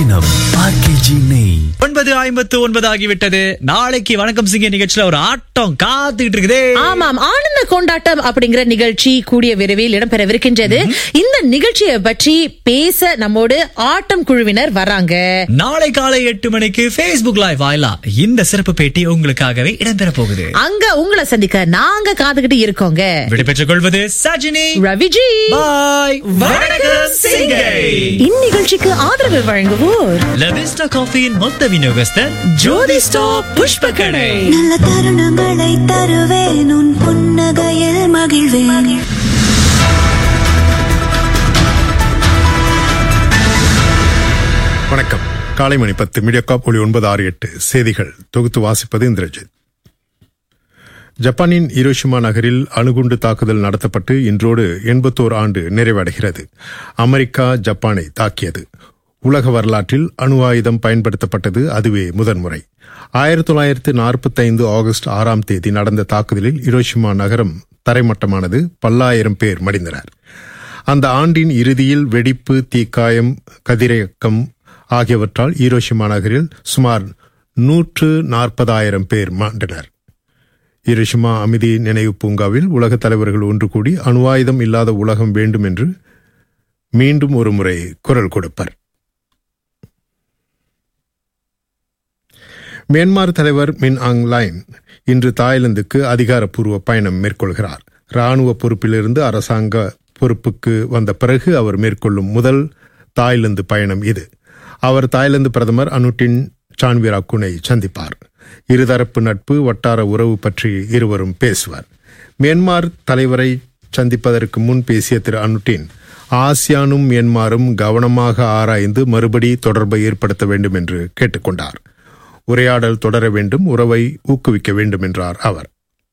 நம் ஆர்கேஜி நெய் ஒன்பது ஐம்பத்து ஒன்பது ஆகிவிட்டது நாளைக்கு வணக்கம் சிங்க நிகழ்ச்சியில ஒரு ஆட்டம் காத்துக்கிட்டு இருக்குதே ஆமாம் ஆனந்த கொண்டாட்டம் அப்படிங்கிற நிகழ்ச்சி கூடிய விரைவில் இடம்பெறவிருக்கின்றது இந்த நிகழ்ச்சியை பற்றி பேச நம்மோடு ஆட்டம் குழுவினர் வராங்க நாளை காலை எட்டு மணிக்கு Facebook லைவ் வாயிலா இந்த சிறப்பு பேட்டி உங்களுக்காகவே இடம்பெற போகுது அங்க உங்களை சந்திக்க நாங்க காத்துக்கிட்டு இருக்கோங்க விடைபெற்றுக் கொள்வது சஜினி ரவிஜி பாய் வணக்கம் சிங்கை இந்நிகழ்ச்சிக்கு ஆதரவு வழங்குவோர் லவிஸ்டா காஃபியின் மொத்த விநியோகஸ்தர் ஜோதி ஸ்டாப் புஷ்ப கடை நல்ல தருணங்களை தருவேன் உன் புன்னகையில் மகிழ்வேன் வணக்கம் காலை மணி பத்து மீடியாகாப் ஒளி ஒன்பது ஆறு எட்டு செய்திகள் தொகுத்து வாசிப்பது இந்திரஜித் ஜப்பானின் இரோஷிமா நகரில் அணுகுண்டு தாக்குதல் நடத்தப்பட்டு இன்றோடு எண்பத்தோரு ஆண்டு நிறைவடைகிறது அமெரிக்கா ஜப்பானை தாக்கியது உலக வரலாற்றில் அணு ஆயுதம் பயன்படுத்தப்பட்டது அதுவே முதன்முறை ஆயிரத்தி தொள்ளாயிரத்து நாற்பத்தைந்து ஆகஸ்ட் ஆறாம் தேதி நடந்த தாக்குதலில் இரோஷிமா நகரம் தரைமட்டமானது பல்லாயிரம் பேர் மடிந்தனர் அந்த ஆண்டின் இறுதியில் வெடிப்பு தீக்காயம் கதிரியக்கம் ஆகியவற்றால் ஈரோஷிமா நகரில் சுமார் நூற்று நாற்பதாயிரம் பேர் மாண்டனர் ஈரோஷிமா அமைதி நினைவு பூங்காவில் உலகத் தலைவர்கள் ஒன்று கூடி அணு ஆயுதம் இல்லாத உலகம் வேண்டும் என்று மீண்டும் ஒரு முறை குரல் கொடுப்பர் மியான்மர் தலைவர் மின் ஆங் லைன் இன்று தாய்லாந்துக்கு அதிகாரப்பூர்வ பயணம் மேற்கொள்கிறார் ராணுவ பொறுப்பிலிருந்து அரசாங்க பொறுப்புக்கு வந்த பிறகு அவர் மேற்கொள்ளும் முதல் தாய்லாந்து பயணம் இது அவர் தாய்லாந்து பிரதமர் அனுட்டின் சான்விராக்குனை சந்திப்பார் இருதரப்பு நட்பு வட்டார உறவு பற்றி இருவரும் பேசுவார் மியான்மர் தலைவரை சந்திப்பதற்கு முன் பேசிய திரு அனுட்டின் ஆசியானும் மியான்மரும் கவனமாக ஆராய்ந்து மறுபடி தொடர்பை ஏற்படுத்த வேண்டும் என்று கேட்டுக்கொண்டார் உரையாடல் தொடர வேண்டும் உறவை ஊக்குவிக்க வேண்டும் என்றார் அவர்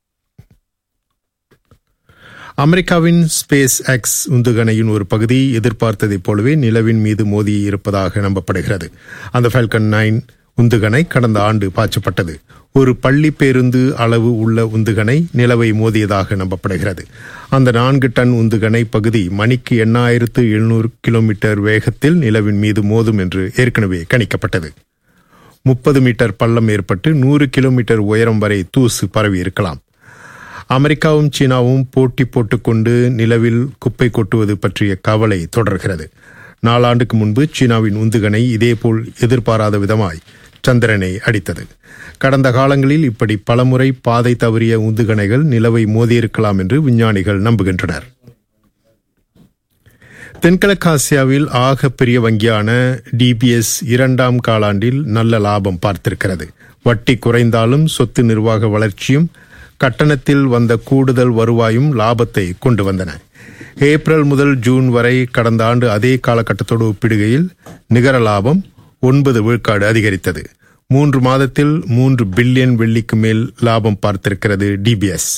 அமெரிக்காவின் ஸ்பேஸ் எக்ஸ் உந்துகணையின் ஒரு பகுதி எதிர்பார்த்ததைப் போலவே நிலவின் மீது மோதி இருப்பதாக நம்பப்படுகிறது அந்த ஃபால்கன் நைன் உந்துகணை கடந்த ஆண்டு பாய்ச்சப்பட்டது ஒரு பள்ளி பேருந்து அளவு உள்ள உந்துகணை நிலவை மோதியதாக நம்பப்படுகிறது அந்த நான்கு டன் உந்துகணை பகுதி மணிக்கு எண்ணாயிரத்து எழுநூறு கிலோமீட்டர் வேகத்தில் நிலவின் மீது மோதும் என்று ஏற்கனவே கணிக்கப்பட்டது முப்பது மீட்டர் பள்ளம் ஏற்பட்டு நூறு கிலோமீட்டர் உயரம் வரை தூசு பரவி இருக்கலாம் அமெரிக்காவும் சீனாவும் போட்டி போட்டுக்கொண்டு நிலவில் குப்பை கொட்டுவது பற்றிய கவலை தொடர்கிறது நாலாண்டுக்கு முன்பு சீனாவின் உந்துகணை இதேபோல் எதிர்பாராத விதமாய் சந்திரனை அடித்தது கடந்த காலங்களில் இப்படி பலமுறை பாதை தவறிய உந்துகணைகள் நிலவை மோதியிருக்கலாம் என்று விஞ்ஞானிகள் நம்புகின்றனர் தென்கிழக்காசியாவில் ஆக பெரிய வங்கியான டிபிஎஸ் இரண்டாம் காலாண்டில் நல்ல லாபம் பார்த்திருக்கிறது வட்டி குறைந்தாலும் சொத்து நிர்வாக வளர்ச்சியும் கட்டணத்தில் வந்த கூடுதல் வருவாயும் லாபத்தை கொண்டு வந்தன ஏப்ரல் முதல் ஜூன் வரை கடந்த ஆண்டு அதே காலகட்டத்தோடு ஒப்பிடுகையில் நிகர லாபம் ஒன்பது விழுக்காடு அதிகரித்தது மூன்று மாதத்தில் மூன்று பில்லியன் வெள்ளிக்கு மேல் லாபம் பார்த்திருக்கிறது டிபிஎஸ்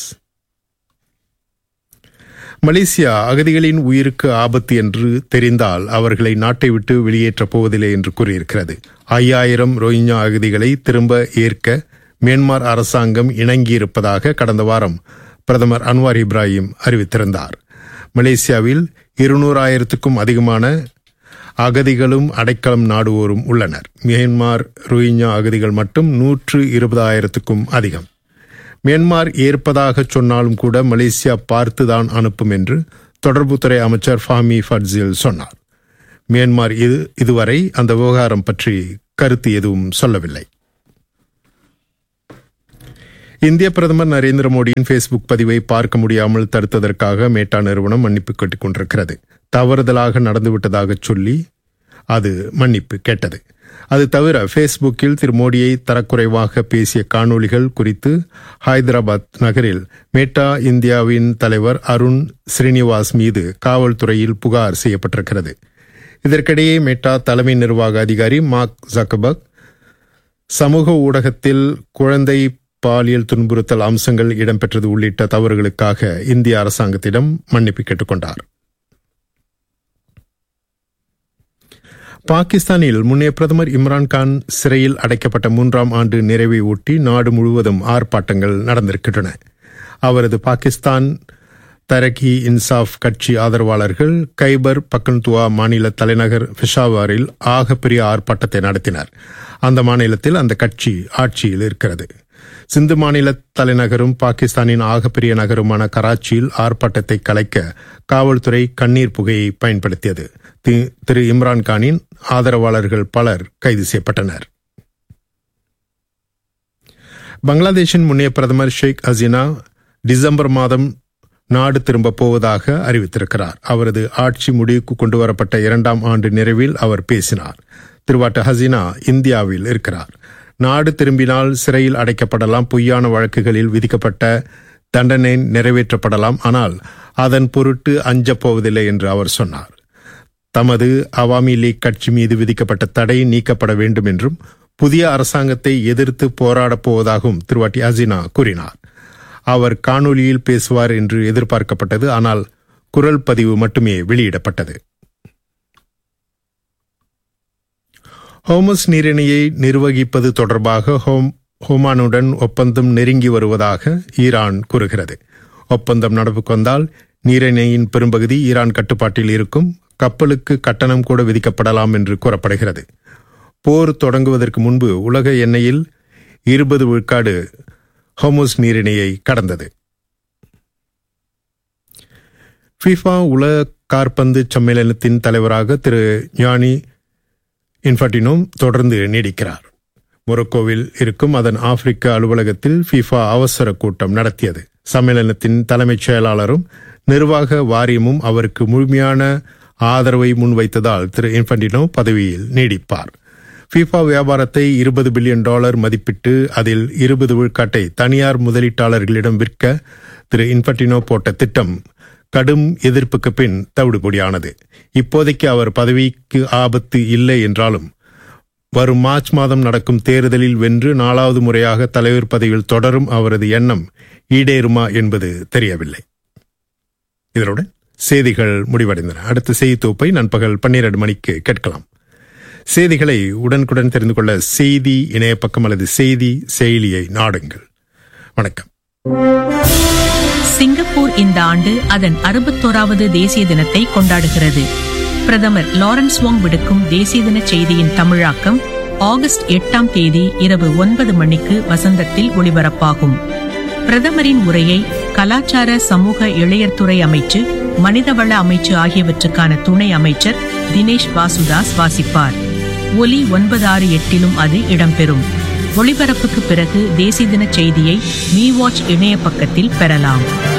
மலேசியா அகதிகளின் உயிருக்கு ஆபத்து என்று தெரிந்தால் அவர்களை நாட்டை விட்டு வெளியேற்றப் போவதில்லை என்று கூறியிருக்கிறது ஐயாயிரம் ரோஹிஞ்சா அகதிகளை திரும்ப ஏற்க மியான்மர் அரசாங்கம் இணங்கியிருப்பதாக கடந்த வாரம் பிரதமர் அன்வார் இப்ராஹிம் அறிவித்திருந்தார் மலேசியாவில் இருநூறாயிரத்துக்கும் அதிகமான அகதிகளும் அடைக்கலம் நாடுவோரும் உள்ளனர் மியான்மர் ரோஹிஞ்சா அகதிகள் மட்டும் நூற்று இருபதாயிரத்துக்கும் அதிகம் மியான்மர் ஏற்பதாக சொன்னாலும் கூட மலேசியா பார்த்துதான் அனுப்பும் என்று தொடர்புத்துறை அமைச்சர் ஃபாமி ஃபட்சில் சொன்னார் மியான்மர் இது இதுவரை அந்த விவகாரம் பற்றி கருத்து எதுவும் சொல்லவில்லை இந்திய பிரதமர் நரேந்திர மோடியின் ஃபேஸ்புக் பதிவை பார்க்க முடியாமல் தடுத்ததற்காக மேட்டா நிறுவனம் மன்னிப்பு கேட்டுக் கொண்டிருக்கிறது தவறுதலாக நடந்துவிட்டதாக சொல்லி அது மன்னிப்பு கேட்டது அது தவிர ஃபேஸ்புக்கில் திரு மோடியை தரக்குறைவாக பேசிய காணொளிகள் குறித்து ஹைதராபாத் நகரில் மேட்டா இந்தியாவின் தலைவர் அருண் ஸ்ரீனிவாஸ் மீது காவல்துறையில் புகார் செய்யப்பட்டிருக்கிறது இதற்கிடையே மேட்டா தலைமை நிர்வாக அதிகாரி மார்க் ஜக்கபக் சமூக ஊடகத்தில் குழந்தை பாலியல் துன்புறுத்தல் அம்சங்கள் இடம்பெற்றது உள்ளிட்ட தவறுகளுக்காக இந்திய அரசாங்கத்திடம் மன்னிப்பு கேட்டுக்கொண்டார் பாகிஸ்தானில் முன்னைய பிரதமர் இம்ரான்கான் சிறையில் அடைக்கப்பட்ட மூன்றாம் ஆண்டு நிறைவை ஒட்டி நாடு முழுவதும் ஆர்ப்பாட்டங்கள் நடந்திருக்கின்றன அவரது பாகிஸ்தான் தரகி இன்சாஃப் கட்சி ஆதரவாளர்கள் கைபர் பக்கன்துவா மாநில தலைநகர் பிஷாவாரில் ஆகப்பெரிய ஆர்ப்பாட்டத்தை நடத்தினர் அந்த மாநிலத்தில் அந்த கட்சி ஆட்சியில் இருக்கிறது சிந்து மாநில தலைநகரும் பாகிஸ்தானின் ஆகப்பெரிய நகருமான கராச்சியில் ஆர்ப்பாட்டத்தை கலைக்க காவல்துறை கண்ணீர் புகையை பயன்படுத்தியது தி- திரு இம்ரான்கானின் ஆதரவாளர்கள் பலர் கைது செய்யப்பட்டனர் பங்களாதேஷின் முன்னைய பிரதமர் ஷேக் ஹசீனா டிசம்பர் மாதம் நாடு திரும்ப போவதாக அறிவித்திருக்கிறார் அவரது ஆட்சி முடிவுக்கு கொண்டுவரப்பட்ட இரண்டாம் ஆண்டு நிறைவில் அவர் பேசினார் திருவாட்டு ஹசீனா இந்தியாவில் இருக்கிறார் நாடு திரும்பினால் சிறையில் அடைக்கப்படலாம் பொய்யான வழக்குகளில் விதிக்கப்பட்ட தண்டனை நிறைவேற்றப்படலாம் ஆனால் அதன் பொருட்டு அஞ்சப் போவதில்லை என்று அவர் சொன்னார் தமது அவாமி லீக் கட்சி மீது விதிக்கப்பட்ட தடை நீக்கப்பட வேண்டும் என்றும் புதிய அரசாங்கத்தை எதிர்த்து போராடப் போவதாகவும் திருவாட்டி ஹசீனா கூறினார் அவர் காணொலியில் பேசுவார் என்று எதிர்பார்க்கப்பட்டது ஆனால் குரல் பதிவு மட்டுமே வெளியிடப்பட்டது ஹோமஸ் நீரிணையை நிர்வகிப்பது தொடர்பாக ஹோம் ஹோமானுடன் ஒப்பந்தம் நெருங்கி வருவதாக ஈரான் கூறுகிறது ஒப்பந்தம் நடப்புக்கு வந்தால் நீரிணையின் பெரும்பகுதி ஈரான் கட்டுப்பாட்டில் இருக்கும் கப்பலுக்கு கட்டணம் கூட விதிக்கப்படலாம் என்று கூறப்படுகிறது போர் தொடங்குவதற்கு முன்பு உலக எண்ணெயில் இருபது விழுக்காடு ஹோமோஸ் நீரிணையை கடந்தது ஃபிஃபா உலக காற்பந்து சம்மேளனத்தின் தலைவராக திரு ஞானி இன்ஃபர்டினோம் தொடர்ந்து நீடிக்கிறார் மொரோக்கோவில் இருக்கும் அதன் ஆப்பிரிக்க அலுவலகத்தில் ஃபிஃபா அவசர கூட்டம் நடத்தியது சம்மேளனத்தின் தலைமைச் செயலாளரும் நிர்வாக வாரியமும் அவருக்கு முழுமையான ஆதரவை முன்வைத்ததால் திரு இன்ஃபன்டினோ பதவியில் நீடிப்பார் ஃபிஃபா வியாபாரத்தை இருபது பில்லியன் டாலர் மதிப்பிட்டு அதில் இருபது விழுக்காட்டை தனியார் முதலீட்டாளர்களிடம் விற்க திரு இன்ஃபன்டினோ போட்ட திட்டம் கடும் எதிர்ப்புக்கு பின் தவிடுபொடியானது இப்போதைக்கு அவர் பதவிக்கு ஆபத்து இல்லை என்றாலும் வரும் மார்ச் மாதம் நடக்கும் தேர்தலில் வென்று நாலாவது முறையாக தலைவர் பதவியில் தொடரும் அவரது எண்ணம் ஈடேறுமா என்பது தெரியவில்லை இதனுடன் செய்திகள் முடிவடைந்தன அடுத்த செய்தி தொகுப்பை நண்பகல் பன்னிரண்டு மணிக்கு கேட்கலாம் செய்திகளை உடனுக்குடன் தெரிந்து கொள்ள செய்தி இணைய பக்கம் அல்லது செய்தி செயலியை நாடுங்கள் வணக்கம் சிங்கப்பூர் இந்த ஆண்டு அதன் அறுபத்தோராவது தேசிய தினத்தை கொண்டாடுகிறது பிரதமர் லாரன்ஸ் வாங் விடுக்கும் தேசிய தின செய்தியின் தமிழாக்கம் ஆகஸ்ட் எட்டாம் தேதி இரவு ஒன்பது மணிக்கு வசந்தத்தில் ஒளிபரப்பாகும் பிரதமரின் உரையை கலாச்சார சமூக இளையர்துறை அமைச்சு மனிதவள அமைச்சு ஆகியவற்றுக்கான துணை அமைச்சர் தினேஷ் வாசுதாஸ் வாசிப்பார் ஒலி ஒன்பது ஆறு எட்டிலும் அது இடம்பெறும் ஒளிபரப்புக்கு பிறகு தேசிய தின செய்தியை மீ வாட்ச் இணைய பக்கத்தில் பெறலாம்